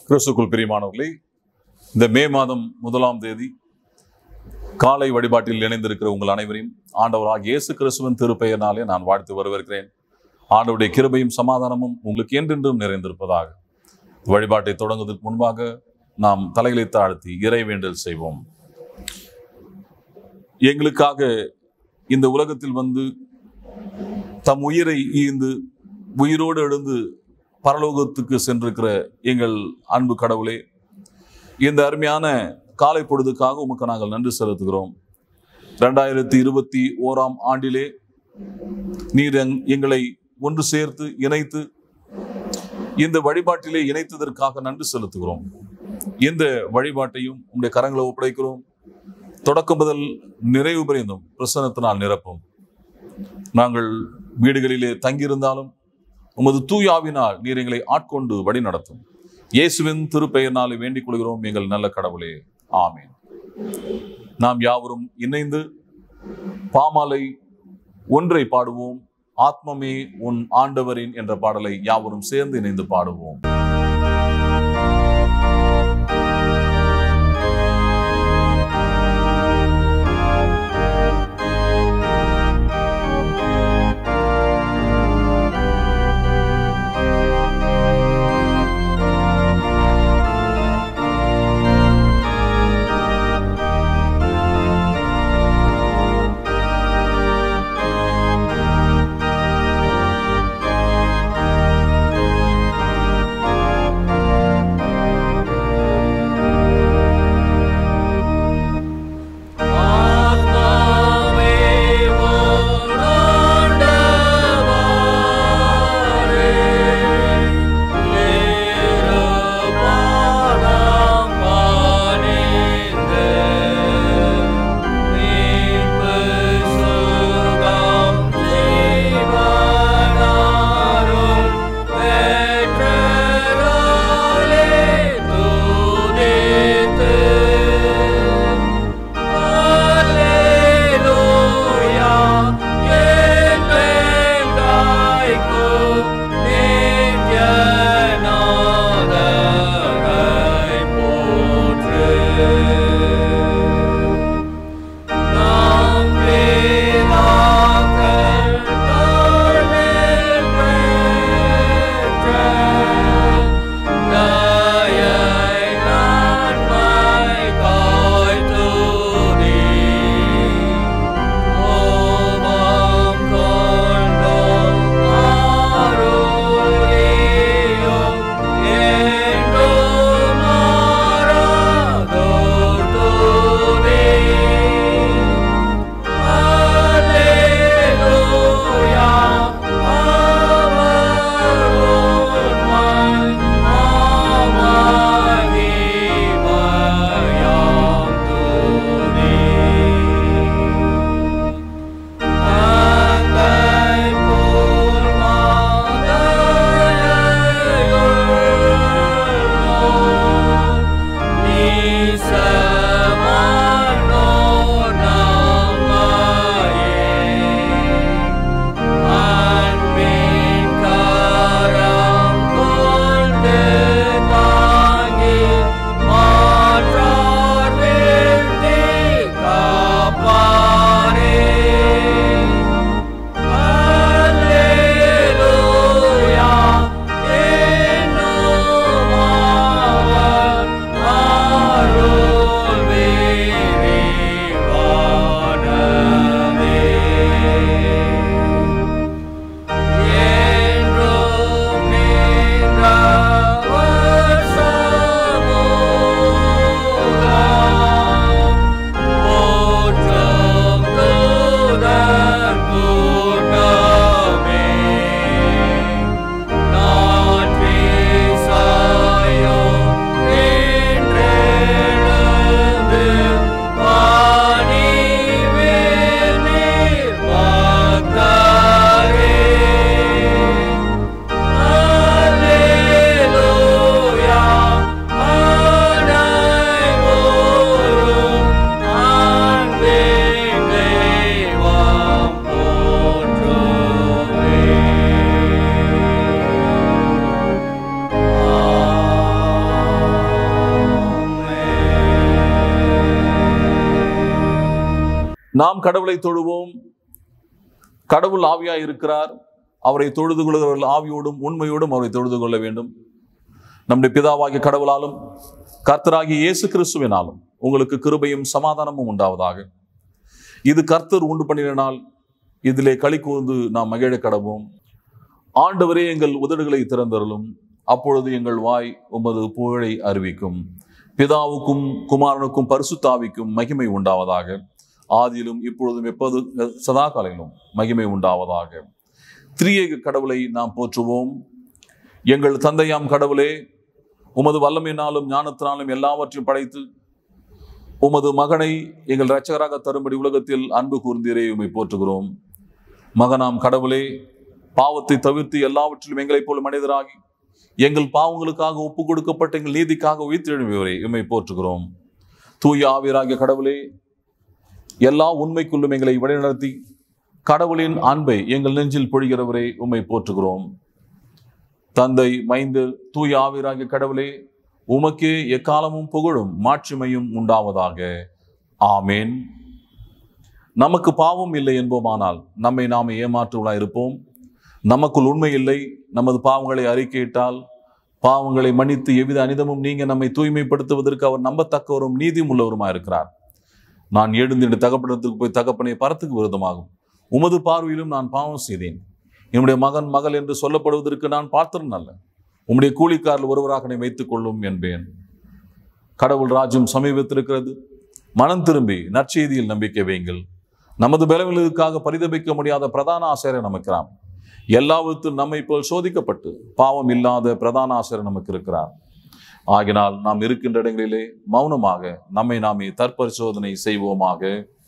கிறிஸ்துக்குள் பிரியமானவர்களே இந்த மே மாதம் முதலாம் தேதி காலை வழிபாட்டில் இணைந்திருக்கிற உங்கள் அனைவரையும் ஆண்டவராக இயேசு கிறிஸ்துவின் திருப்பெயர்னாலே நான் வாழ்த்து வரவேற்கிறேன் ஆண்டவருடைய கிருபையும் சமாதானமும் உங்களுக்கு என்றென்றும் நிறைந்திருப்பதாக வழிபாட்டை தொடங்குவதற்கு முன்பாக நாம் தலைகளை தாழ்த்தி இறைவேண்டல் செய்வோம் எங்களுக்காக இந்த உலகத்தில் வந்து தம் உயிரை ஈந்து உயிரோடு எழுந்து பரலோகத்துக்கு சென்றிருக்கிற எங்கள் அன்பு கடவுளே இந்த அருமையான காலை பொழுதுக்காக உமக்கு நாங்கள் நன்றி செலுத்துகிறோம் ரெண்டாயிரத்தி இருபத்தி ஓராம் ஆண்டிலே நீர் எங்- எங்களை ஒன்று சேர்த்து இணைத்து இந்த வழிபாட்டிலே இணைத்ததற்காக நன்றி செலுத்துகிறோம் இந்த வழிபாட்டையும் உங்களுடைய கரங்களை ஒப்படைக்கிறோம் தொடக்கம் முதல் நிறைவு பெறிந்தும் பிரசனத்தினால் நிரப்பும் நாங்கள் வீடுகளிலே தங்கியிருந்தாலும் உமது தூயாவினால் நீர் எங்களை ஆட்கொண்டு வழி நடத்தும் இயேசுவின் திருப்பெயர்னாலே வேண்டிக் கொள்கிறோம் எங்கள் நல்ல கடவுளே ஆமென் நாம் யாவரும் இணைந்து பாமாலை ஒன்றை பாடுவோம் ஆத்மமே உன் ஆண்டவரின் என்ற பாடலை யாவரும் சேர்ந்து இணைந்து பாடுவோம் ஆ நாம் கடவுளை தொழுவோம் கடவுள் ஆவியாய் இருக்கிறார் அவரை தொழுது கொள்கிறவர்கள் ஆவியோடும் உண்மையோடும் அவரை தொழுது கொள்ள வேண்டும் நம்முடைய பிதாவாகிய கடவுளாலும் கர்த்தராகிய இயேசு கிறிஸ்துவினாலும் உங்களுக்கு கிருபையும் சமாதானமும் உண்டாவதாக இது கர்த்தர் உண்டு பண்ணின நாள் இதிலே களி கூர்ந்து நாம் மகிழ கடவோம் ஆண்டவரே எங்கள் உதடுகளை திறந்தருளும் அப்பொழுது எங்கள் வாய் உமது புகழை அறிவிக்கும் பிதாவுக்கும் குமாரனுக்கும் பரிசுத்தாவிக்கும் மகிமை உண்டாவதாக ஆதியிலும் இப்பொழுதும் எப்போது சதா காலையிலும் மகிமை உண்டாவதாக திரியேக கடவுளை நாம் போற்றுவோம் எங்கள் தந்தையாம் கடவுளே உமது வல்லமையினாலும் ஞானத்தினாலும் எல்லாவற்றையும் படைத்து உமது மகனை எங்கள் இரட்சகராக தரும்படி உலகத்தில் அன்பு கூர்ந்தீரே உம்மை போற்றுகிறோம் மகனாம் கடவுளே பாவத்தை தவிர்த்து எல்லாவற்றிலும் எங்களைப் போல மனிதராகி எங்கள் பாவங்களுக்காக ஒப்பு கொடுக்கப்பட்ட எங்கள் நீதிக்காக உயிர்த்தெழுவியவரை உம்மை போற்றுகிறோம் தூய ஆவியராகிய கடவுளே எல்லா உண்மைக்குள்ளும் எங்களை வழிநடத்தி கடவுளின் அன்பை எங்கள் நெஞ்சில் பொழிகிறவரை உம்மை போற்றுகிறோம் தந்தை மைந்து தூய ஆவியராகிய கடவுளே உமக்கே எக்காலமும் புகழும் மாட்சிமையும் உண்டாவதாக ஆமேன் நமக்கு பாவம் இல்லை என்போமானால் நம்மை நாம் ஏமாற்றுவளாய் இருப்போம் நமக்குள் உண்மை இல்லை நமது பாவங்களை அறிக்கையிட்டால் பாவங்களை மன்னித்து எவ்வித அனிதமும் நீங்க நம்மை தூய்மைப்படுத்துவதற்கு அவர் நம்பத்தக்கவரும் நீதியும் உள்ளவருமாய் இருக்கிறார் நான் எழுந்திட்டு தகப்பனத்துக்கு போய் தகப்பனை பரத்துக்கு விரோதமாகும் உமது பார்வையிலும் நான் பாவம் செய்தேன் என்னுடைய மகன் மகள் என்று சொல்லப்படுவதற்கு நான் பார்த்தரும் அல்ல உம்முடைய கூலிக்காரில் ஒருவராக என்னை வைத்துக் கொள்ளும் என்பேன் கடவுள் ராஜ்யம் சமீபத்திருக்கிறது மனம் திரும்பி நற்செய்தியில் நம்பிக்கை வையுங்கள் நமது பலவீனங்களுக்காக பரிதபிக்க முடியாத பிரதான ஆசிரியர் நமக்கிறான் எல்லாவற்றும் நம்மை போல் சோதிக்கப்பட்டு பாவம் இல்லாத பிரதான ஆசிரியர் நமக்கு இருக்கிறார் ஆகினால் நாம் இருக்கின்ற இடங்களிலே மௌனமாக நம்மை நாமே தற்பரிசோதனை செய்வோமாக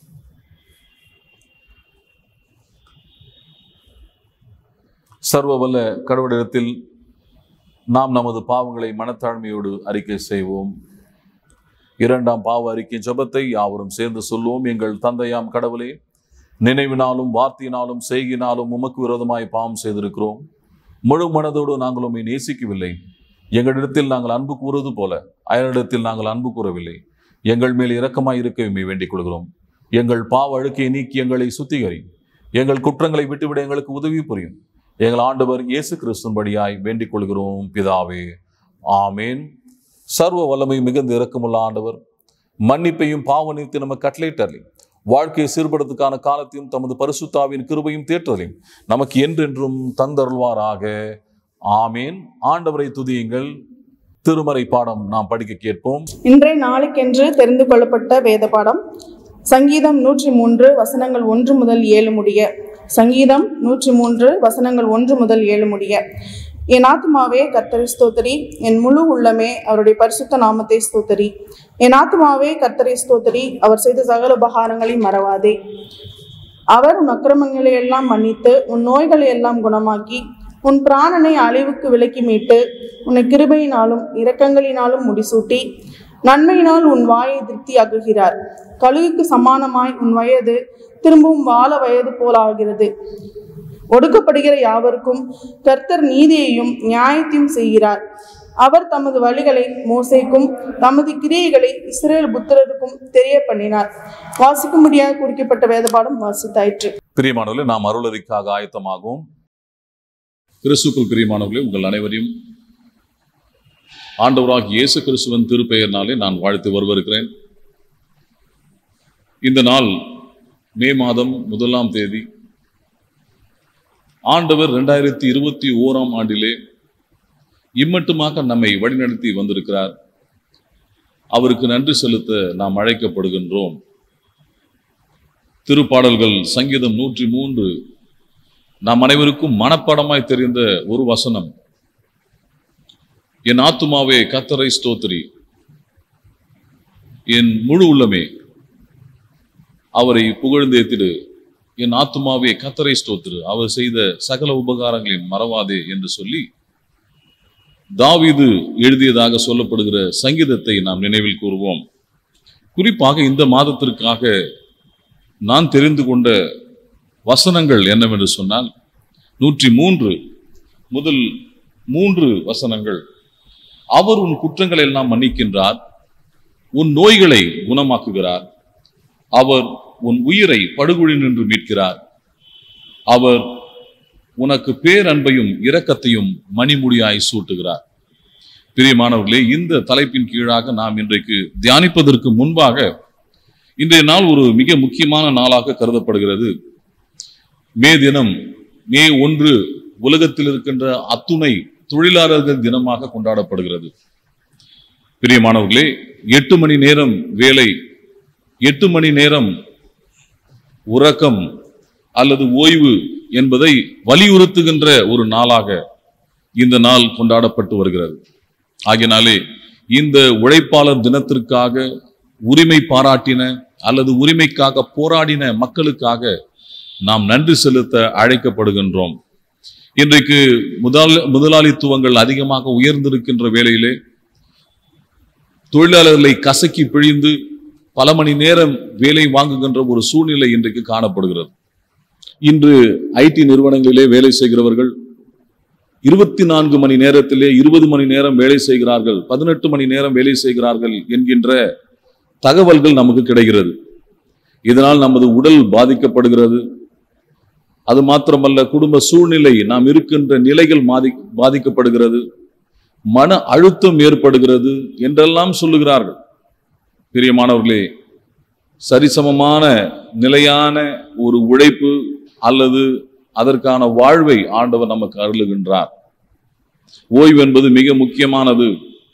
சர்வ வல்ல கடவுளிடத்தில் நாம் நமது பாவங்களை மனத்தாழ்மையோடு அறிக்கை செய்வோம் இரண்டாம் பாவ அறிக்கை ஜெபத்தை யாவரும் சேர்ந்து சொல்வோம் எங்கள் தந்தையாம் கடவுளே நினைவினாலும் வார்த்தையினாலும் செய்கினாலும் உமக்கு விரோதமாய் பாவம் செய்திருக்கிறோம் முழு மனதோடு நாங்கள் உம்மை நேசிக்கவில்லை எங்களிடத்தில் நாங்கள் அன்பு கூறுவது போல அயலிடத்தில் நாங்கள் அன்பு கூறவில்லை எங்கள் மேல் இரக்கமாய் இருக்க உம்மை வேண்டிக் கொள்கிறோம் எங்கள் பாவ அழுக்கை நீக்கி எங்களை சுத்திகரி எங்கள் குற்றங்களை விட்டுவிட எங்களுக்கு உதவி புரியும் எங்கள் ஆண்டவர் இயேசு கிறிஸ்துன்படியாய் வேண்டிக் கொள்கிறோம் பிதாவே ஆமேன் சர்வ வல்லமை மிகுந்த இரக்கமுள்ள ஆண்டவர் மன்னிப்பையும் பாவ நீத்து நம்ம கட்டளையிட்டர்லி வாழ்க்கையை சீர்படுத்துக்கான காலத்தையும் தமது பரிசுத்தாவின் கிருபையும் தேற்றலையும் நமக்கு என்றென்றும் தந்தருள்வாராக ஆமேன் ஆண்டவரை துதியுங்கள் திருமறை பாடம் நாம் படிக்க கேட்போம் இன்றைய நாளுக்கென்று தெரிந்து கொள்ளப்பட்ட வேத பாடம் சங்கீதம் நூற்றி மூன்று வசனங்கள் ஒன்று முதல் ஏழு முடிய சங்கீதம் நூற்றி மூன்று வசனங்கள் ஒன்று முதல் ஏழு முடிய என் ஆத்துமாவே கர்த்தரை ஸ்தோத்தரி என் முழு உள்ளமே அவருடைய பரிசுத்த நாமத்தை ஸ்தோத்தரி என் ஆத்துமாவே கர்த்தரை ஸ்தோத்தரி அவர் செய்த சகல உபகாரங்களையும் மறவாதே அவர் உன் அக்கிரமங்களை எல்லாம் மன்னித்து உன் நோய்களை எல்லாம் குணமாக்கி உன் பிராணனை அழிவுக்கு விலக்கி மீட்டு உன்னை கிருபையினாலும் இரக்கங்களினாலும் முடிசூட்டி நன்மையினால் உன் வாயை திருப்தியாக்குகிறார் கழுகுக்கு சமானமாய் உன் வயது திரும்பவும் வாழ வயது போலாகிறது ஒடுக்கப்படுகிற யாவருக்கும் கர்த்தர் நீதியையும் நியாயத்தையும் செய்கிறார் அவர் தமது வழிகளை மோசேக்கும் தமது கிரியைகளை இஸ்ரேல் புத்திரருக்கும் தெரிய பண்ணினார் வாசிக்கும்படியாக குறிக்கப்பட்ட வேதபாடம் வாசித்தாயிற்று பிரியமானவர்களே நாம் அருளறிக்காக ஆயத்தமாகவும் கிறிஸ்துக்குள் பிரியமானவர்களே உங்கள் அனைவரையும் ஆண்டவராக இயேசு கிறிஸ்துவன் திருப்பெயர்னாலே நான் வாழ்த்து வரவிருக்கிறேன் இந்த நாள் மே மாதம் முதலாம் தேதி ஆண்டவர் ரெண்டாயிரத்தி இருபத்தி ஓராம் ஆண்டிலே இம்மட்டுமாக நம்மை வழிநடத்தி வந்திருக்கிறார் அவருக்கு நன்றி செலுத்த நாம் அழைக்கப்படுகின்றோம் திருப்பாடல்கள் சங்கீதம் நூற்றி மூன்று நாம் அனைவருக்கும் மனப்பாடமாய் தெரிந்த ஒரு வசனம் என் ஆத்துமாவே கத்தரை ஸ்தோத்திரி என் முழு உள்ளமே அவரை புகழ்ந்தேத்திடு என் ஆத்துமாவே கத்தரை ஸ்தோத்திரு அவர் செய்த சகல உபகாரங்களையும் மறவாதே என்று சொல்லி தாவீது எழுதியதாக சொல்லப்படுகிற சங்கீதத்தை நாம் நினைவில் கூறுவோம் குறிப்பாக இந்த மாதத்திற்காக நான் தெரிந்து கொண்ட வசனங்கள் என்னவென்று சொன்னால் நூற்றி மூன்று முதல் மூன்று வசனங்கள் அவர் உன் குற்றங்களை எல்லாம் மன்னிக்கின்றார் உன் நோய்களை குணமாக்குகிறார் அவர் உன் உயிரை படுகொழி நின்று மீட்கிறார் அவர் உனக்கு பேரன்பையும் இரக்கத்தையும் மணிமுடியாய் சூட்டுகிறார் பிரியமானவர்களே இந்த தலைப்பின் கீழாக நாம் இன்றைக்கு தியானிப்பதற்கு முன்பாக இன்றைய நாள் ஒரு மிக முக்கியமான நாளாக கருதப்படுகிறது மே தினம் மே ஒன்று உலகத்தில் இருக்கின்ற அத்துணை தொழிலாளர்கள் தினமாக கொண்டாடப்படுகிறது பிரியமானவர்களே எட்டு மணி நேரம் வேலை எட்டு மணி நேரம் உறக்கம் அல்லது ஓய்வு என்பதை வலியுறுத்துகின்ற ஒரு நாளாக இந்த நாள் கொண்டாடப்பட்டு வருகிறது ஆகினாலே இந்த உழைப்பாளர் தினத்திற்காக உரிமை பாராட்டின அல்லது உரிமைக்காக போராடின மக்களுக்காக நாம் நன்றி செலுத்த அழைக்கப்படுகின்றோம் இன்றைக்கு முதல் முதலாளித்துவங்கள் அதிகமாக உயர்ந்திருக்கின்ற வேளையிலே தொழிலாளர்களை கசக்கி பிழிந்து பல மணி நேரம் வேலை வாங்குகின்ற ஒரு சூழ்நிலை இன்றைக்கு காணப்படுகிறது இன்று ஐடி நிறுவனங்களிலே வேலை செய்கிறவர்கள் இருபத்தி நான்கு மணி நேரத்திலே இருபது மணி நேரம் வேலை செய்கிறார்கள் பதினெட்டு மணி நேரம் வேலை செய்கிறார்கள் என்கின்ற தகவல்கள் நமக்கு கிடைக்கிறது இதனால் நமது உடல் பாதிக்கப்படுகிறது அது மாத்திரமல்ல குடும்ப சூழ்நிலை நாம் இருக்கின்ற நிலைகள் பாதி பாதிக்கப்படுகிறது மன அழுத்தம் ஏற்படுகிறது என்றெல்லாம் சொல்லுகிறார்கள் பிரியமானவர்களே சரிசமமான நிலையான ஒரு உழைப்பு அல்லது அதற்கான வாழ்வை ஆண்டவர் நமக்கு அருளுகின்றார் ஓய்வு என்பது மிக முக்கியமானது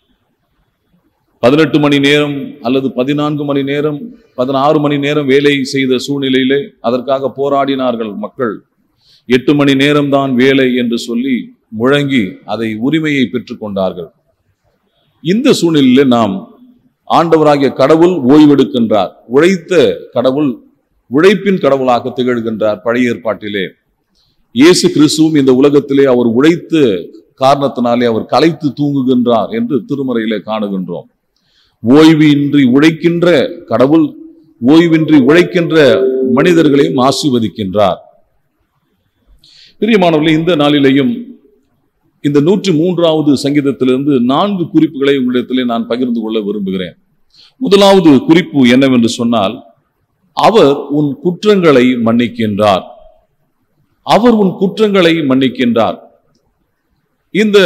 பதினெட்டு மணி நேரம் அல்லது பதினான்கு மணி நேரம் பதினாறு மணி நேரம் வேலை செய்த சூழ்நிலையிலே அதற்காக போராடினார்கள் மக்கள் எட்டு மணி நேரம்தான் வேலை என்று சொல்லி முழங்கி அதை உரிமையை பெற்றுக்கொண்டார்கள் இந்த சூழ்நிலையிலே நாம் ஆண்டவராகிய கடவுள் ஓய்வெடுக்கின்றார் உழைத்த கடவுள் உழைப்பின் கடவுளாக திகழ்கின்றார் பழைய ஏற்பாட்டிலே இயேசு கிறிஸ்துவும் இந்த உலகத்திலே அவர் உழைத்த காரணத்தினாலே அவர் கலைத்து தூங்குகின்றார் என்று திருமறையிலே காணுகின்றோம் ஓய்வின்றி உழைக்கின்ற கடவுள் ஓய்வின்றி உழைக்கின்ற மனிதர்களையும் ஆசீர்வதிக்கின்றார் பிரியமானவர்களே இந்த நாளிலேயும் இந்த நூற்றி மூன்றாவது சங்கீதத்திலிருந்து நான்கு குறிப்புகளை உங்களிடத்திலே நான் பகிர்ந்து கொள்ள விரும்புகிறேன் முதலாவது குறிப்பு என்னவென்று சொன்னால் அவர் உன் குற்றங்களை மன்னிக்கின்றார் அவர் உன் குற்றங்களை மன்னிக்கின்றார் இந்த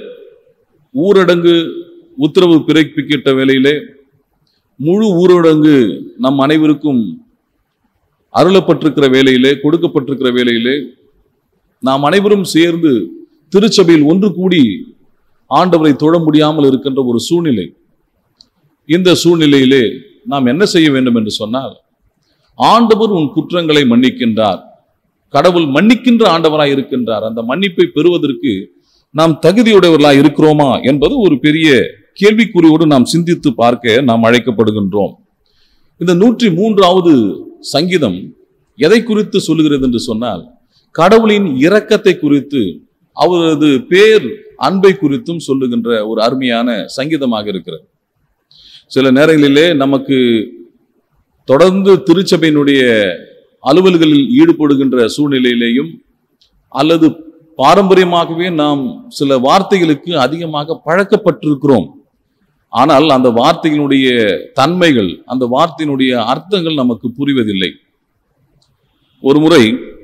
ஊரடங்கு உத்தரவு பிறப்பிக்கிட்ட வேளையிலே முழு ஊரடங்கு நம் அனைவருக்கும் அருளப்பட்டிருக்கிற வேளையிலே கொடுக்கப்பட்டிருக்கிற வேளையிலே நாம் அனைவரும் சேர்ந்து திருச்சபையில் ஒன்று கூடி ஆண்டவரை தொழ முடியாமல் இருக்கின்ற ஒரு சூழ்நிலை இந்த சூழ்நிலையிலே நாம் என்ன செய்ய வேண்டும் என்று சொன்னால் ஆண்டவர் உன் குற்றங்களை மன்னிக்கின்றார் கடவுள் மன்னிக்கின்ற ஆண்டவராய் இருக்கின்றார் அந்த மன்னிப்பை பெறுவதற்கு நாம் தகுதியுடையவர்களாய் இருக்கிறோமா என்பது ஒரு பெரிய கேள்விக்குறியோடு நாம் சிந்தித்து பார்க்க நாம் அழைக்கப்படுகின்றோம் இந்த நூற்றி மூன்றாவது சங்கீதம் எதை குறித்து சொல்லுகிறது என்று சொன்னால் கடவுளின் இரக்கத்தை குறித்து அவரது பேர் அன்பை குறித்தும் சொல்லுகின்ற ஒரு அருமையான சங்கீதமாக இருக்கிறது சில நேரங்களிலே நமக்கு தொடர்ந்து திருச்சபையினுடைய அலுவல்களில் ஈடுபடுகின்ற சூழ்நிலையிலேயும் அல்லது பாரம்பரியமாகவே நாம் சில வார்த்தைகளுக்கு அதிகமாக பழக்கப்பட்டிருக்கிறோம் ஆனால் அந்த வார்த்தைகளுடைய தன்மைகள் அந்த வார்த்தையினுடைய அர்த்தங்கள் நமக்கு புரிவதில்லை ஒரு முறை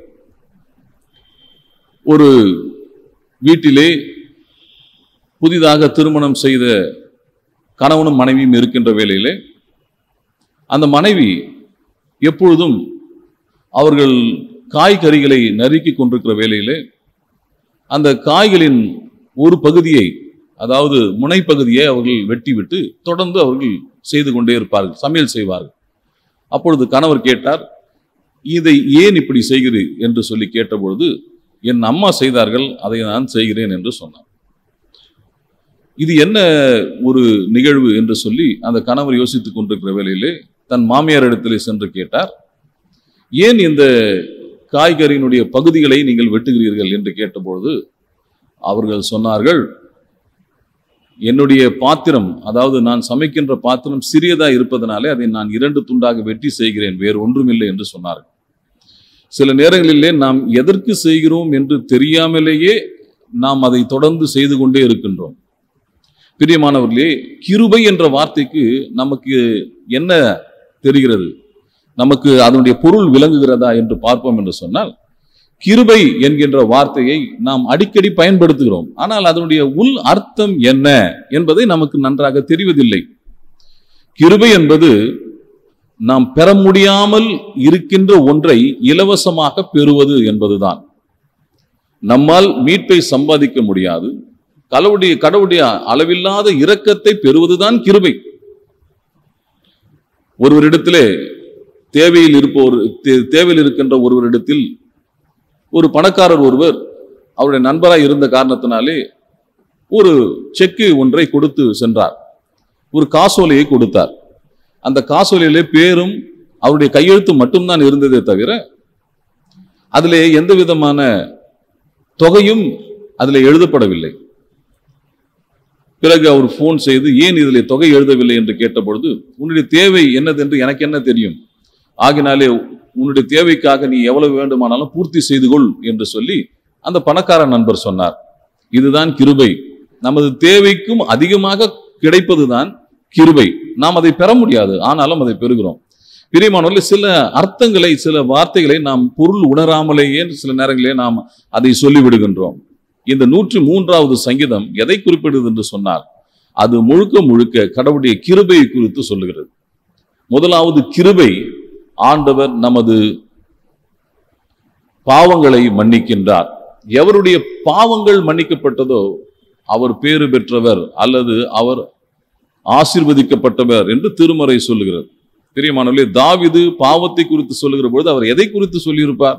ஒரு வீட்டிலே புதிதாக திருமணம் செய்த கணவனும் மனைவியும் இருக்கின்ற வேளையிலே அந்த மனைவி எப்பொழுதும் அவர்கள் காய்கறிகளை நறுக்கி கொண்டிருக்கிற வேளையிலே அந்த காய்களின் ஒரு பகுதியை அதாவது முனைப்பகுதியை அவர்கள் வெட்டிவிட்டு தொடர்ந்து அவர்கள் செய்து கொண்டே இருப்பார்கள் சமையல் செய்வார்கள் அப்பொழுது கணவர் கேட்டார் இதை ஏன் இப்படி செய்கிறீர் என்று சொல்லி கேட்டபொழுது என் அம்மா செய்தார்கள் அதை நான் செய்கிறேன் என்று சொன்னார் இது என்ன ஒரு நிகழ்வு என்று சொல்லி அந்த கணவர் யோசித்துக் கொண்டிருக்கிற வேளையிலே தன் மாமியார் இடத்திலே சென்று கேட்டார் ஏன் இந்த காய்கறியினுடைய பகுதிகளை நீங்கள் வெட்டுகிறீர்கள் என்று கேட்டபொழுது அவர்கள் சொன்னார்கள் என்னுடைய பாத்திரம் அதாவது நான் சமைக்கின்ற பாத்திரம் சிறியதா இருப்பதனாலே அதை நான் இரண்டு துண்டாக வெட்டி செய்கிறேன் வேறு ஒன்றுமில்லை என்று சொன்னார்கள் சில நேரங்களிலே நாம் எதற்கு செய்கிறோம் என்று தெரியாமலேயே நாம் அதை தொடர்ந்து செய்து கொண்டே இருக்கின்றோம் பிரியமானவர்களே கிருபை என்ற வார்த்தைக்கு நமக்கு என்ன தெரிகிறது நமக்கு அதனுடைய பொருள் விளங்குகிறதா என்று பார்ப்போம் என்று சொன்னால் கிருபை என்கின்ற வார்த்தையை நாம் அடிக்கடி பயன்படுத்துகிறோம் ஆனால் அதனுடைய உள் அர்த்தம் என்ன என்பதை நமக்கு நன்றாக தெரிவதில்லை கிருபை என்பது நாம் பெற முடியாமல் இருக்கின்ற ஒன்றை இலவசமாக பெறுவது என்பதுதான் நம்மால் மீட்பை சம்பாதிக்க முடியாது கடவுளுடைய கடவுளுடைய அளவில்லாத இரக்கத்தை பெறுவதுதான் கிருபை ஒருவரிடத்திலே தேவையில் இருப்பவர் தே- தேவையில் இருக்கின்ற ஒருவரிடத்தில் ஒரு பணக்காரர் ஒருவர் அவருடைய நண்பராய் இருந்த காரணத்தினாலே ஒரு செக்கு ஒன்றை கொடுத்து சென்றார் ஒரு காசோலையை கொடுத்தார் அந்த காசோலையிலே பேரும் அவருடைய கையெழுத்து மட்டும்தான் இருந்ததே தவிர அதிலே எந்த விதமான தொகையும் அதில் எழுதப்படவில்லை பிறகு அவர் ஃபோன் செய்து ஏன் இதில் தொகை எழுதவில்லை என்று கேட்டபொழுது உன்னுடைய தேவை என்னதென்று எனக்கு என்ன தெரியும் ஆகினாலே உன்னுடைய தேவைக்காக நீ எவ்வளவு வேண்டுமானாலும் பூர்த்தி செய்து கொள் என்று சொல்லி அந்த பணக்கார நண்பர் சொன்னார் இதுதான் கிருபை நமது தேவைக்கும் அதிகமாக கிடைப்பதுதான் கிருபை நாம் அதை பெற முடியாது ஆனாலும் அதை பெறுகிறோம் பிரியமானவர்களே சில அர்த்தங்களை சில வார்த்தைகளை நாம் பொருள் உணராமலேயே சில நேரங்களிலே நாம் அதை சொல்லிவிடுகின்றோம் இந்த நூற்றி மூன்றாவது சங்கீதம் எதை குறிப்பிடுது என்று சொன்னால் அது முழுக்க முழுக்க கடவுளுடைய கிருபையை குறித்து சொல்லுகிறது முதலாவது கிருபை ஆண்டவர் நமது பாவங்களை மன்னிக்கின்றார் எவருடைய பாவங்கள் மன்னிக்கப்பட்டதோ அவர் பேறு பெற்றவர் அல்லது அவர் ஆசீர்வதிக்கப்பட்டவர் என்று திருமறை சொல்லுகிறது பிரியமானவர்களே தாவிது பாவத்தை குறித்து சொல்லுகிற பொழுது அவர் எதை குறித்து சொல்லியிருப்பார்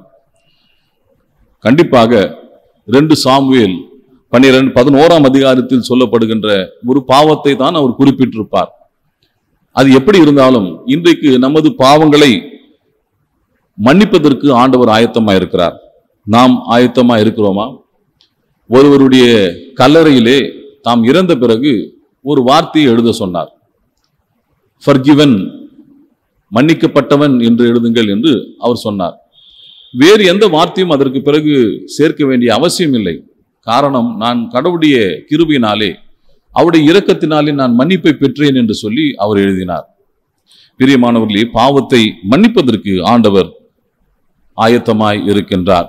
கண்டிப்பாக ரெண்டு சாமுவேல் பன்னிரண்டு பதினோராம் அதிகாரத்தில் சொல்லப்படுகின்ற ஒரு பாவத்தை தான் அவர் குறிப்பிட்டிருப்பார் அது எப்படி இருந்தாலும் இன்றைக்கு நமது பாவங்களை மன்னிப்பதற்கு ஆண்டவர் ஆயத்தமா இருக்கிறார் நாம் ஆயத்தமா இருக்கிறோமா ஒருவருடைய கல்லறையிலே தாம் இறந்த பிறகு ஒரு வார்த்தையை எழுத சொன்னார் ஃபர்கிவன் மன்னிக்கப்பட்டவன் என்று எழுதுங்கள் என்று அவர் சொன்னார் வேறு எந்த வார்த்தையும் அதற்கு பிறகு சேர்க்க வேண்டிய அவசியம் இல்லை காரணம் நான் கடவுளுடைய கிருபையினாலே அவருடைய இரக்கத்தினாலே நான் மன்னிப்பை பெற்றேன் என்று சொல்லி அவர் எழுதினார் பிரியமானவர்களே பாவத்தை மன்னிப்பதற்கு ஆண்டவர் ஆயத்தமாய் இருக்கின்றார்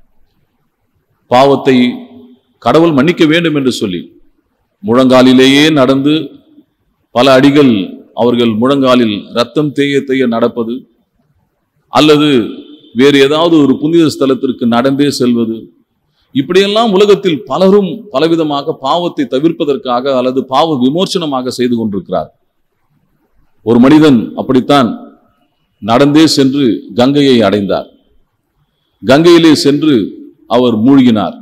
பாவத்தை கடவுள் மன்னிக்க வேண்டும் என்று சொல்லி முழங்காலிலேயே நடந்து பல அடிகள் அவர்கள் முழங்காலில் ரத்தம் தேய தேய நடப்பது அல்லது வேறு ஏதாவது ஒரு புனித ஸ்தலத்திற்கு நடந்தே செல்வது இப்படியெல்லாம் உலகத்தில் பலரும் பலவிதமாக பாவத்தை தவிர்ப்பதற்காக அல்லது பாவ விமோசனமாக செய்து கொண்டிருக்கிறார் ஒரு மனிதன் அப்படித்தான் நடந்தே சென்று கங்கையை அடைந்தார் கங்கையிலே சென்று அவர் மூழ்கினார்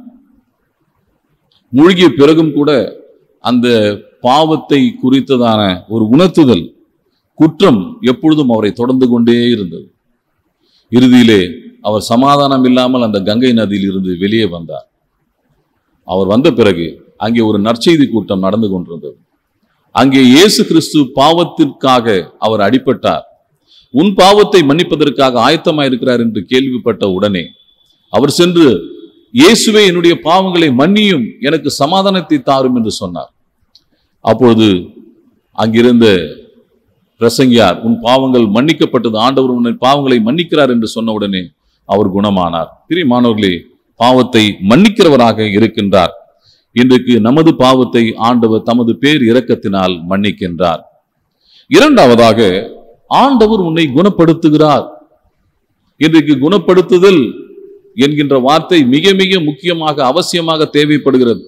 மூழ்கிய பிறகும் கூட அந்த பாவத்தை குறித்ததான ஒரு உணர்த்துதல் குற்றம் எப்பொழுதும் அவரை தொடர்ந்து கொண்டே இருந்தது இறுதியிலே அவர் சமாதானம் இல்லாமல் அந்த கங்கை நதியில் இருந்து வெளியே வந்தார் அவர் வந்த பிறகு அங்கே ஒரு நற்செய்தி கூட்டம் நடந்து கொண்டிருந்தது அங்கே இயேசு கிறிஸ்து பாவத்திற்காக அவர் அடிபட்டார் உன் பாவத்தை மன்னிப்பதற்காக ஆயத்தமாயிருக்கிறார் என்று கேள்விப்பட்ட உடனே அவர் சென்று இயேசுவே என்னுடைய பாவங்களை மன்னியும் எனக்கு சமாதானத்தை தாரும் என்று சொன்னார் அப்பொழுது அங்கிருந்த பிரசங்கியார் உன் பாவங்கள் மன்னிக்கப்பட்டது ஆண்டவர் உன்னை பாவங்களை மன்னிக்கிறார் என்று சொன்ன உடனே அவர் குணமானார் பிரியமானவர்களே பாவத்தை மன்னிக்கிறவராக இருக்கின்றார் இன்றைக்கு நமது பாவத்தை ஆண்டவர் தமது பேர் இரக்கத்தினால் மன்னிக்கின்றார் இரண்டாவதாக ஆண்டவர் உன்னை குணப்படுத்துகிறார் இன்றைக்கு குணப்படுத்துதல் என்கின்ற வார்த்தை மிக மிக முக்கியமாக அவசியமாக தேவைப்படுகிறது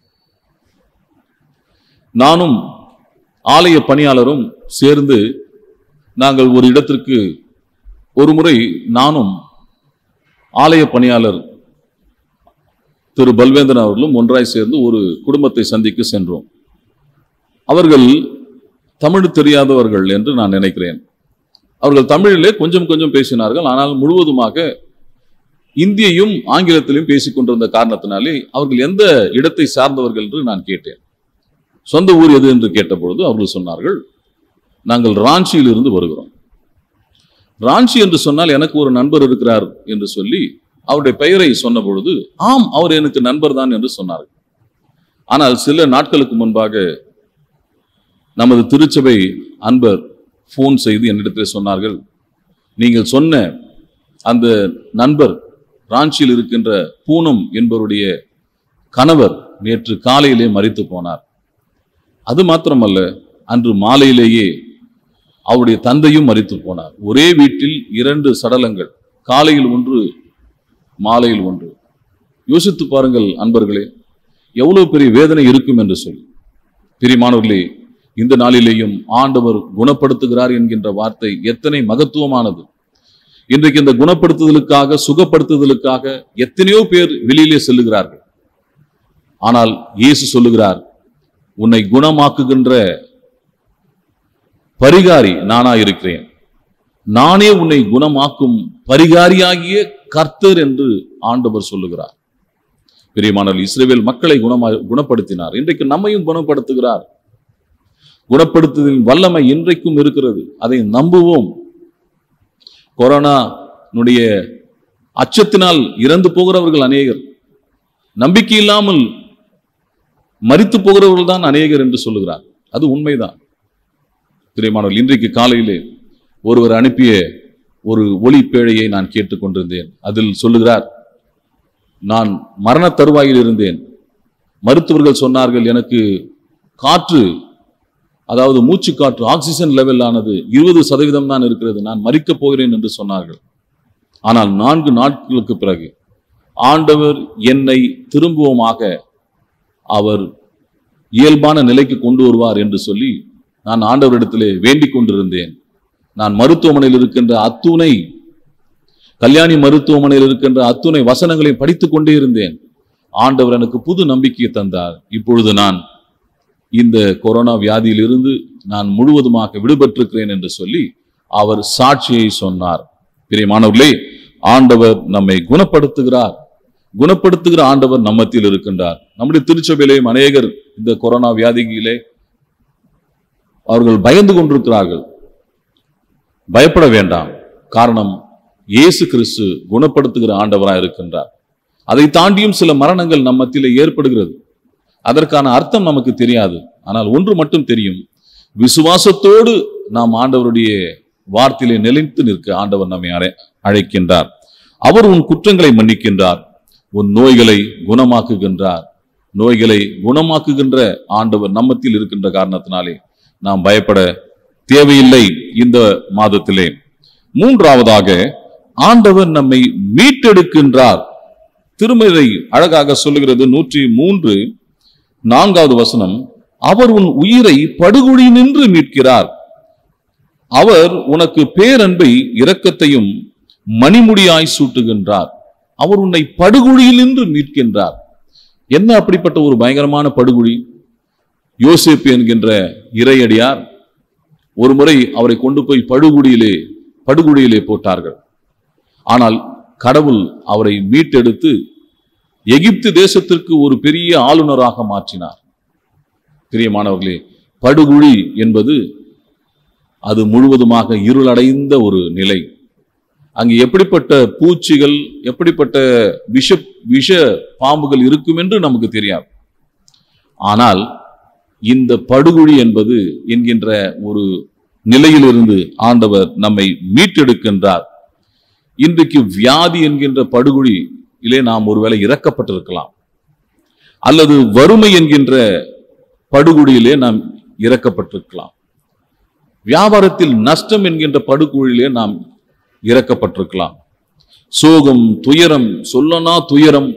நானும் ஆலய பணியாளரும் சேர்ந்து நாங்கள் ஒரு இடத்திற்கு ஒரு முறை நானும் ஆலய பணியாளர் திரு பல்வேந்திரன் அவர்களும் ஒன்றாய் சேர்ந்து ஒரு குடும்பத்தை சந்திக்க சென்றோம் அவர்கள் தமிழ் தெரியாதவர்கள் என்று நான் நினைக்கிறேன் அவர்கள் தமிழிலே கொஞ்சம் கொஞ்சம் பேசினார்கள் ஆனால் முழுவதுமாக இந்தியையும் ஆங்கிலத்திலும் பேசிக் கொண்டிருந்த காரணத்தினாலே அவர்கள் எந்த இடத்தை சார்ந்தவர்கள் என்று நான் கேட்டேன் சொந்த ஊர் எது என்று கேட்டபொழுது அவர்கள் சொன்னார்கள் நாங்கள் ராஞ்சியில் இருந்து வருகிறோம் ராஞ்சி என்று சொன்னால் எனக்கு ஒரு நண்பர் இருக்கிறார் என்று சொல்லி அவருடைய பெயரை சொன்ன பொழுது ஆம் அவர் எனக்கு நண்பர் தான் என்று சொன்னார்கள் ஆனால் சில நாட்களுக்கு முன்பாக நமது திருச்சபை அன்பர் ஃபோன் செய்து என்னிடத்தில் சொன்னார்கள் நீங்கள் சொன்ன அந்த நண்பர் ராஞ்சியில் இருக்கின்ற பூனம் என்பவருடைய கணவர் நேற்று காலையிலே மரித்து போனார் அது மாத்திரமல்ல அன்று மாலையிலேயே அவருடைய தந்தையும் மரித்து போனார் ஒரே வீட்டில் இரண்டு சடலங்கள் காலையில் ஒன்று மாலையில் ஒன்று யோசித்து பாருங்கள் அன்பர்களே எவ்வளவு பெரிய வேதனை இருக்கும் என்று சொல்லி பிரிமானவர்களே இந்த நாளிலேயும் ஆண்டவர் குணப்படுத்துகிறார் என்கின்ற வார்த்தை எத்தனை மகத்துவமானது இன்றைக்கு இந்த குணப்படுத்துதலுக்காக சுகப்படுத்துதலுக்காக எத்தனையோ பேர் வெளியிலே செல்லுகிறார்கள் ஆனால் இயேசு சொல்லுகிறார் உன்னை குணமாக்குகின்ற பரிகாரி நானா இருக்கிறேன் நானே உன்னை குணமாக்கும் பரிகாரியாகிய கர்த்தர் என்று ஆண்டவர் சொல்லுகிறார் பெரியமானவர் இஸ்ரேல் மக்களை குணமா குணப்படுத்தினார் இன்றைக்கு நம்மையும் குணப்படுத்துகிறார் குணப்படுத்துதலின் வல்லமை இன்றைக்கும் இருக்கிறது அதை நம்புவோம் கொரோனானுடைய அச்சத்தினால் இறந்து போகிறவர்கள் அநேகர் நம்பிக்கை இல்லாமல் மரித்து போகிறவர்கள் தான் அநேகர் என்று சொல்லுகிறார் அது உண்மைதான் பிரியமானவர்கள் இன்றைக்கு காலையிலே ஒருவர் அனுப்பிய ஒரு ஒளி பேழையை நான் கேட்டுக்கொண்டிருந்தேன் அதில் சொல்லுகிறார் நான் மரண தருவாயில் இருந்தேன் மருத்துவர்கள் சொன்னார்கள் எனக்கு காற்று அதாவது மூச்சு காற்று ஆக்சிஜன் லெவல் ஆனது இருபது சதவீதம் தான் இருக்கிறது நான் மறிக்கப் போகிறேன் என்று சொன்னார்கள் ஆனால் நான்கு நாட்களுக்கு பிறகு ஆண்டவர் என்னை திரும்புவோமாக அவர் இயல்பான நிலைக்கு கொண்டு வருவார் என்று சொல்லி நான் ஆண்டவரிடத்திலே வேண்டிக் கொண்டிருந்தேன் நான் மருத்துவமனையில் இருக்கின்ற அத்துணை கல்யாணி மருத்துவமனையில் இருக்கின்ற அத்துணை வசனங்களை படித்துக் கொண்டே இருந்தேன் ஆண்டவர் எனக்கு புது நம்பிக்கையை தந்தார் இப்பொழுது நான் இந்த கொரோனா வியாதியிலிருந்து நான் முழுவதுமாக விடுபட்டிருக்கிறேன் என்று சொல்லி அவர் சாட்சியை சொன்னார் பிரியமானவர்களே ஆண்டவர் நம்மை குணப்படுத்துகிறார் குணப்படுத்துகிற ஆண்டவர் நம்மத்தில் இருக்கின்றார் நம்முடைய திருச்சபையிலேயும் அநேகர் இந்த கொரோனா வியாதியிலே அவர்கள் பயந்து கொண்டிருக்கிறார்கள் பயப்பட வேண்டாம் காரணம் இயேசு கிறிஸ்து குணப்படுத்துகிற ஆண்டவராய் இருக்கின்றார் அதை தாண்டியும் சில மரணங்கள் நம் மத்தியிலே ஏற்படுகிறது அதற்கான அர்த்தம் நமக்கு தெரியாது ஆனால் ஒன்று மட்டும் தெரியும் விசுவாசத்தோடு நாம் ஆண்டவருடைய வார்த்தையிலே நிலைத்து நிற்க ஆண்டவர் நம்மை அழை அழைக்கின்றார் அவர் உன் குற்றங்களை மன்னிக்கின்றார் உன் நோய்களை குணமாக்குகின்றார் நோய்களை குணமாக்குகின்ற ஆண்டவர் நம்மத்தில் இருக்கின்ற காரணத்தினாலே நாம் பயப்பட தேவையில்லை இந்த மாதத்திலே மூன்றாவதாக ஆண்டவர் நம்மை மீட்டெடுக்கின்றார் திருமலை அழகாக சொல்லுகிறது நூற்றி மூன்று நான்காவது வசனம் அவர் உன் உயிரை படுகொழி நின்று மீட்கிறார் அவர் உனக்கு பேரன்பை இரக்கத்தையும் மணிமுடியாய் சூட்டுகின்றார் அவர் உன்னை படுகுழியில் நின்று மீட்கின்றார் என்ன அப்படிப்பட்ட ஒரு பயங்கரமான படுகுழி யோசேப்பு என்கின்ற இறையடியார் ஒரு முறை அவரை கொண்டு போய் படுகுழியிலே படுகுழியிலே போட்டார்கள் ஆனால் கடவுள் அவரை மீட்டெடுத்து எகிப்து தேசத்திற்கு ஒரு பெரிய ஆளுநராக மாற்றினார் பிரியமானவர்களே படுகுழி என்பது அது முழுவதுமாக இருளடைந்த ஒரு நிலை அங்கு எப்படிப்பட்ட பூச்சிகள் எப்படிப்பட்ட விஷ விஷ பாம்புகள் இருக்கும் என்று நமக்கு தெரியாது ஆனால் இந்த படுகுழி என்பது என்கின்ற ஒரு நிலையிலிருந்து ஆண்டவர் நம்மை மீட்டெடுக்கின்றார் இன்றைக்கு வியாதி என்கின்ற படுகுழி இலே நாம் ஒருவேளை இறக்கப்பட்டிருக்கலாம் அல்லது வறுமை என்கின்ற படுகுழியிலே நாம் இறக்கப்பட்டிருக்கலாம் வியாபாரத்தில் நஷ்டம் என்கின்ற படுகுழியிலே நாம் இறக்கப்பட்டிருக்கலாம் சோகம் துயரம் சொல்லனா துயரம்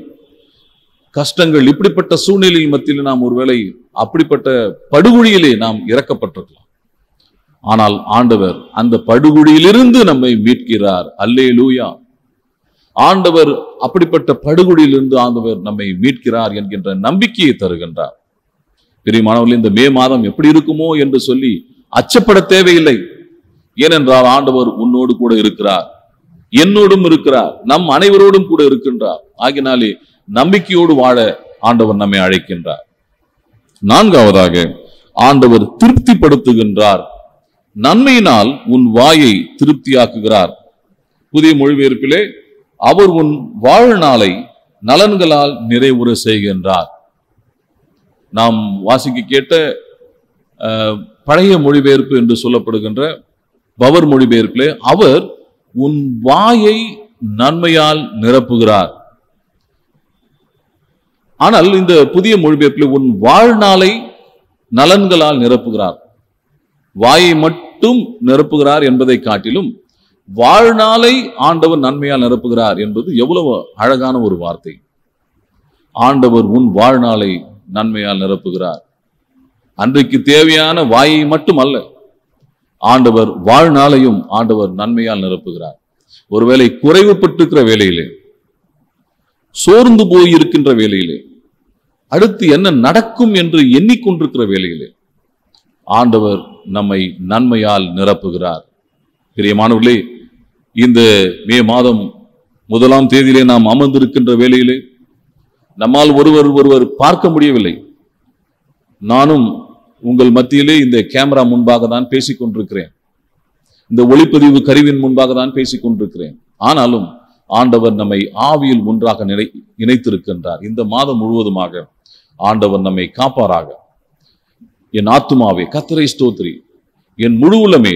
கஷ்டங்கள் இப்படிப்பட்ட சூழ்நிலையில் மத்தியில் நாம் ஒருவேளை அப்படிப்பட்ட படுகுழியிலே நாம் இறக்கப்பட்டிருக்கலாம் ஆனால் ஆண்டவர் அந்த படுகுழியிலிருந்து நம்மை மீட்கிறார் அல்லே லூயா ஆண்டவர் அப்படிப்பட்ட படுகொடியிலிருந்து ஆண்டவர் நம்மை மீட்கிறார் என்கின்ற நம்பிக்கையை தருகின்றார் பிரியமானவர்கள் இந்த மே மாதம் எப்படி இருக்குமோ என்று சொல்லி அச்சப்பட தேவையில்லை ஏனென்றால் ஆண்டவர் உன்னோடு கூட இருக்கிறார் என்னோடும் இருக்கிறார் நம் அனைவரோடும் கூட இருக்கின்றார் ஆகினாலே நம்பிக்கையோடு வாழ ஆண்டவர் நம்மை அழைக்கின்றார் நான்காவதாக ஆண்டவர் திருப்திப்படுத்துகின்றார் நன்மையினால் உன் வாயை திருப்தியாக்குகிறார் புதிய மொழிபெயர்ப்பிலே அவர் உன் வாழ்நாளை நலன்களால் நிறைவுற செய்கின்றார் நாம் வாசிக்க கேட்ட அஹ், பழைய மொழிபெயர்ப்பு என்று சொல்லப்படுகின்ற பவர் மொழிபெயர்ப்பிலே அவர் உன் வாயை நன்மையால் நிரப்புகிறார் ஆனால் இந்த புதிய மொழிபெயர்ப்பில் உன் வாழ்நாளை நலன்களால் நிரப்புகிறார் வாயை மட்டும் நிரப்புகிறார் என்பதை காட்டிலும் வாழ்நாளை ஆண்டவர் நன்மையால் நிரப்புகிறார் என்பது எவ்வளவு அழகான ஒரு வார்த்தை ஆண்டவர் உன் வாழ்நாளை நன்மையால் நிரப்புகிறார் அன்றைக்கு தேவையான வாயை மட்டும் அல்ல ஆண்டவர் வாழ்நாளையும் ஆண்டவர் நன்மையால் நிரப்புகிறார் ஒருவேளை குறைவுபட்டிருக்கிற வேலையிலே சோர்ந்து போய் இருக்கின்ற வேலையிலே அடுத்து என்ன நடக்கும் என்று எண்ணிக்கொண்டிருக்கிற வேலையிலே ஆண்டவர் நம்மை நன்மையால் நிரப்புகிறார் பிரியமானவர்களே இந்த மே மாதம் முதலாம் தேதியிலே நாம் அமர்ந்திருக்கின்ற வேளையிலே நம்மால் ஒருவர் ஒருவர் பார்க்க முடியவில்லை நானும் உங்கள் மத்தியிலே இந்த கேமரா முன்பாக தான் பேசிக் கொண்டிருக்கிறேன் இந்த ஒளிப்பதிவு கருவின் முன்பாக தான் பேசிக் கொண்டிருக்கிறேன் ஆனாலும் ஆண்டவர் நம்மை ஆவியில் ஒன்றாக நினை இணைத்திருக்கின்றார் இந்த மாதம் முழுவதுமாக ஆண்டவர் நம்மை காப்பாராக என் ஆத்துமாவே கத்தரை ஸ்தோத்ரி என் முழு உள்ளமே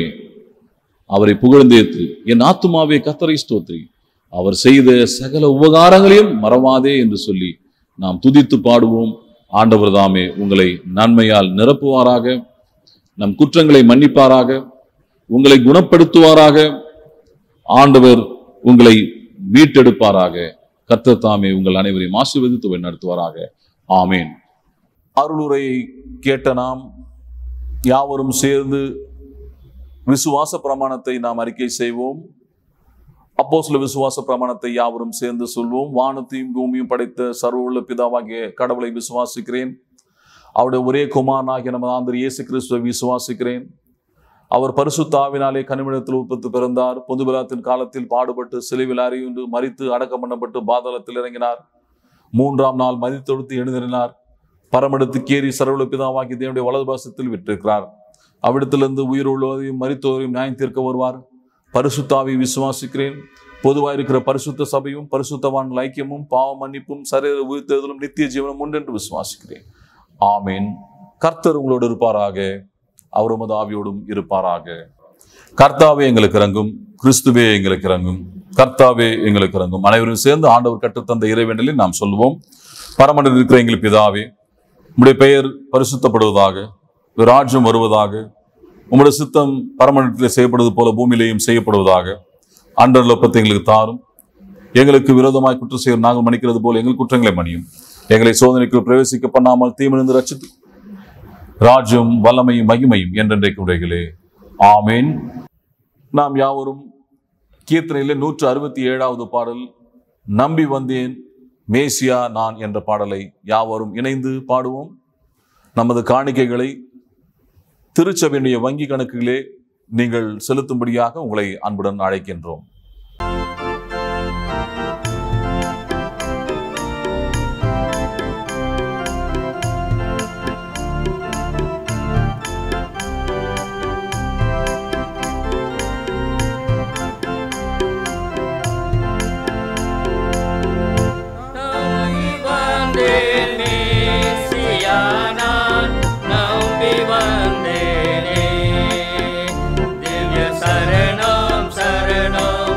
அவரை புகழ்ந்தேத்து என் ஆத்துமாவே கத்தரை ஸ்தோத்ரி அவர் செய்த சகல உபகாரங்களையும் மறவாதே என்று சொல்லி நாம் துதித்து பாடுவோம் ஆண்டவர் தாமே உங்களை நன்மையால் நிரப்புவாராக நம் குற்றங்களை மன்னிப்பாராக உங்களை குணப்படுத்துவாராக ஆண்டவர் உங்களை மீட்டெடுப்பாராக கர்த்தர் தாமே உங்கள் அனைவரையும் ஆசீர்வதித்து வழி நடத்துவாராக ஆமேன் அருளுரையை கேட்ட நாம் யாவரும் சேர்ந்து விசுவாச பிரமாணத்தை நாம் அறிக்கை செய்வோம் அப்போ சில விசுவாச பிரமாணத்தை யாவரும் சேர்ந்து சொல்வோம் வானத்தையும் பூமியும் படைத்த சர்வ பிதாவாகிய கடவுளை விசுவாசிக்கிறேன் அவருடைய ஒரே குமாரனாகிய நமது ஆந்தர் இயேசு கிறிஸ்துவை விசுவாசிக்கிறேன் அவர் பரிசுத்த ஆவினாலே கனிமிடத்தில் உற்பத்தி பிறந்தார் பொதுபிலாத்தின் காலத்தில் பாடுபட்டு சிலுவில் அறியுண்டு மறித்து அடக்கம் பண்ணப்பட்டு பாதாளத்தில் இறங்கினார் மூன்றாம் நாள் மதித்தொடுத்து எழுந்தினார் பரமடத்துக்கேறி சர்வல பிதாவாகி தேவனுடைய வலது பாசத்தில் விட்டிருக்கிறார் அவ்விடத்திலிருந்து உயிர் உள்ளவரையும் மறித்தோரையும் நியாயம் தீர்க்க வருவார் பரிசுத்தாவை விசுவாசிக்கிறேன் பொதுவாக இருக்கிற பரிசுத்த சபையும் பரிசுத்தவான் ஐக்கியமும் பாவ மன்னிப்பும் சரீர உயிர்த்தெழுதலும் நித்திய ஜீவனம் உண்டு என்று விசுவாசிக்கிறேன் ஆமீன் கர்த்தர் உங்களோடு இருப்பாராக அவர் உமது ஆவியோடும் இருப்பாராக கர்த்தாவே எங்களுக்கு இறங்கும் கிறிஸ்துவே எங்களுக்கு இறங்கும் கர்த்தாவே எங்களுக்கு இறங்கும் அனைவரும் சேர்ந்து ஆண்டவர் கற்றுத்தந்த இறைவேண்டலில் நாம் சொல்லுவோம் பரமனில் இருக்கிற எங்கள் பிதாவே உம்முடைய பெயர் பரிசுத்தப்படுவதாக உம்முடைய ராஜ்யம் வருவதாக உம்முடைய சித்தம் பரமனிடத்தில் செய்யப்படுவது போல பூமியிலேயும் செய்யப்படுவதாக அன்றல் ஒப்பத்தை எங்களுக்கு தாரும் எங்களுக்கு விரோதமாய் குற்றம் செய்ய நாங்கள் மன்னிக்கிறது போல எங்கள் குற்றங்களை மன்னியும் எங்களை சோதனைக்கு பிரவேசிக்க பண்ணாமல் தீமிருந்து ரச்சித்து ராஜ்யம் வல்லமையும் மகிமையும் என்றென்றைக்கு உடைகளே ஆமேன் நாம் யாவரும் கீர்த்தனையிலே நூற்று அறுபத்தி ஏழாவது பாடல் நம்பி வந்தேன் மேசியா நான் என்ற பாடலை யாவரும் இணைந்து பாடுவோம் நமது காணிக்கைகளை திருச்சபையினுடைய வங்கி கணக்குகளே நீங்கள் செலுத்தும்படியாக உங்களை அன்புடன் அழைக்கின்றோம் நம்பி வந்தேன் மேசியா நான் நம்பி வந்தேனே திவ்ய சரணம் சரணம்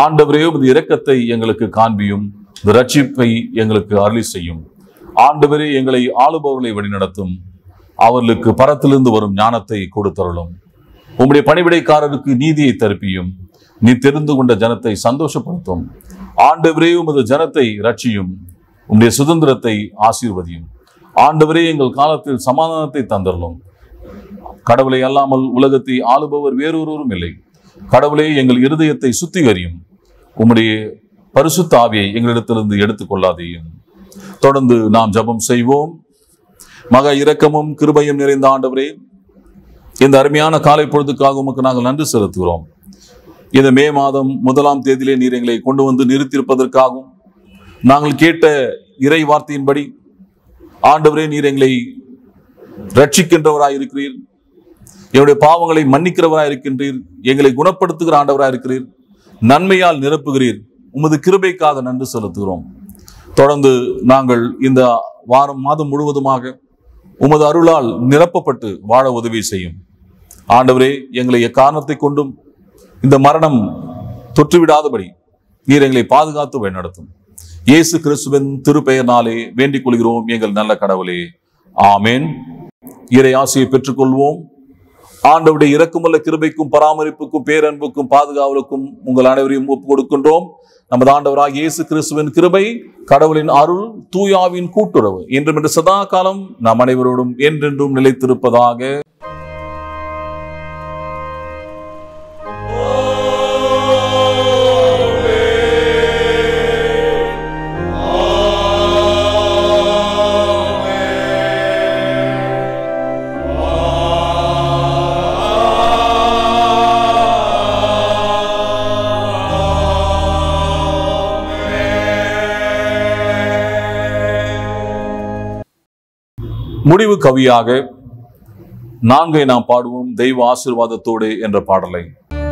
ஆண்டவரே உமது இரக்கத்தை எங்களுக்கு காண்பியும் இந்த ரட்சிப்பை எங்களுக்கு அருளி செய்யும் ஆண்டவரே எங்களை ஆளுபவர்களை வழிநடத்தும் அவர்களுக்கு பரத்திலிருந்து வரும் ஞானத்தை கொடுத்தருளும் உம்முடைய பணிவிடைக்காரருக்கு நீதியை தருப்பியும் நீ தெரிந்து கொண்ட ஜனத்தை சந்தோஷப்படுத்தும் ஆண்டவரே உமது ஜனத்தை ரட்சியும் உம்முடைய சுதந்திரத்தை ஆசீர்வதியும் ஆண்டவரே எங்கள் காலத்தில் சமாதானத்தை தந்தரலும் கடவுளை அல்லாமல் உலகத்தை ஆளுபவர் வேறொருவரும் இல்லை கடவுளே எங்கள் இருதயத்தை சுத்திகரியும் உம்முடைய பரிசுத்த ஆவியை எங்களிடத்திலிருந்து எடுத்துக் கொள்ளாதேயும் தொடர்ந்து நாம் ஜெபம் செய்வோம் மக இரக்கமும் கிருபையும் நிறைந்த ஆண்டவரே இந்த அருமையான காலை பொழுதுக்காக உமக்கு நாங்கள் நன்றி செலுத்துகிறோம் இந்த மே மாதம் முதலாம் தேதியிலே நீர் எங்களை கொண்டு வந்து நிறுத்தியிருப்பதற்காகவும் நாங்கள் கேட்ட இறை வார்த்தையின்படி ஆண்டவரே நீர் எங்களை ரட்சிக்கின்றவராய் இருக்கிறீர் என்னுடைய பாவங்களை மன்னிக்கிறவராய் இருக்கின்றீர் எங்களை குணப்படுத்துகிற ஆண்டவராய் இருக்கிறீர் நன்மையால் நிரப்புகிறீர் உமது கிருபைக்காக நன்றி செலுத்துகிறோம் தொடர்ந்து நாங்கள் இந்த வாரம் மாதம் முழுவதுமாக உமது அருளால் நிரப்பப்பட்டு வாழ உதவி செய்யும் ஆண்டவரே எங்களை எக்காரணத்தை கொண்டும் இந்த மரணம் தொற்றுவிடாதபடி நீர் எங்களை பாதுகாத்து வழிநடத்தும் இயேசு கிறிஸ்துவின் திருப்பெயர்னாலே வேண்டிக் கொள்கிறோம் எங்கள் நல்ல கடவுளே ஆமேன் இறை ஆசையை பெற்றுக்கொள்வோம் ஆண்டவுடைய இரக்கமுள்ள கிருபைக்கும் பராமரிப்புக்கும் பேரன்புக்கும் பாதுகாவலுக்கும் உங்கள் அனைவரையும் ஒப்புக் கொடுக்கின்றோம் நமது ஆண்டவராக இயேசு கிறிஸ்துவின் கிருபை கடவுளின் அருள் தூயாவின் கூட்டுறவு என்றும் என்று சதா காலம் நாம் அனைவரோடும் என்றென்றும் நிலைத்திருப்பதாக முடிவு கவியாக நான்கை நாம் பாடுவோம் தெய்வ ஆசீர்வாதத்தோடு என்ற பாடலை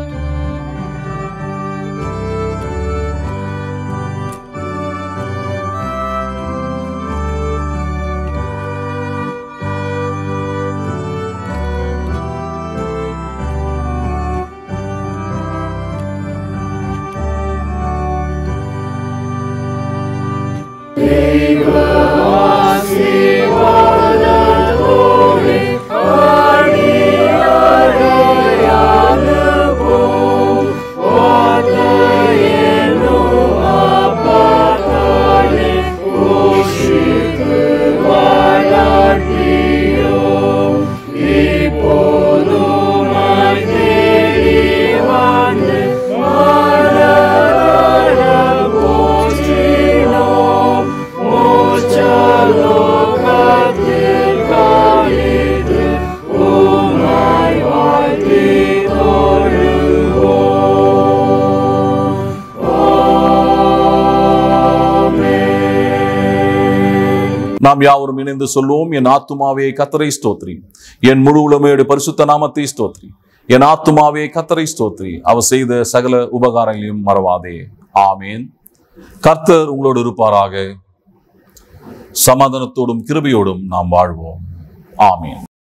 நாம் யாவரும் இணைந்து சொல்லுவோம் என் ஆத்துமாவே கத்தரை ஸ்தோத்ரி என் முழு உளமையோட பரிசுத்த நாமத்தை ஸ்தோத்ரி என் ஆத்துமாவே கத்தரை ஸ்தோத்ரி அவர் செய்த சகல உபகாரங்களையும் மறவாதே ஆமேன் கர்த்தர் உங்களோடு இருப்பாராக சமாதானத்தோடும் கிருபையோடும் நாம் வாழ்வோம் ஆமேன்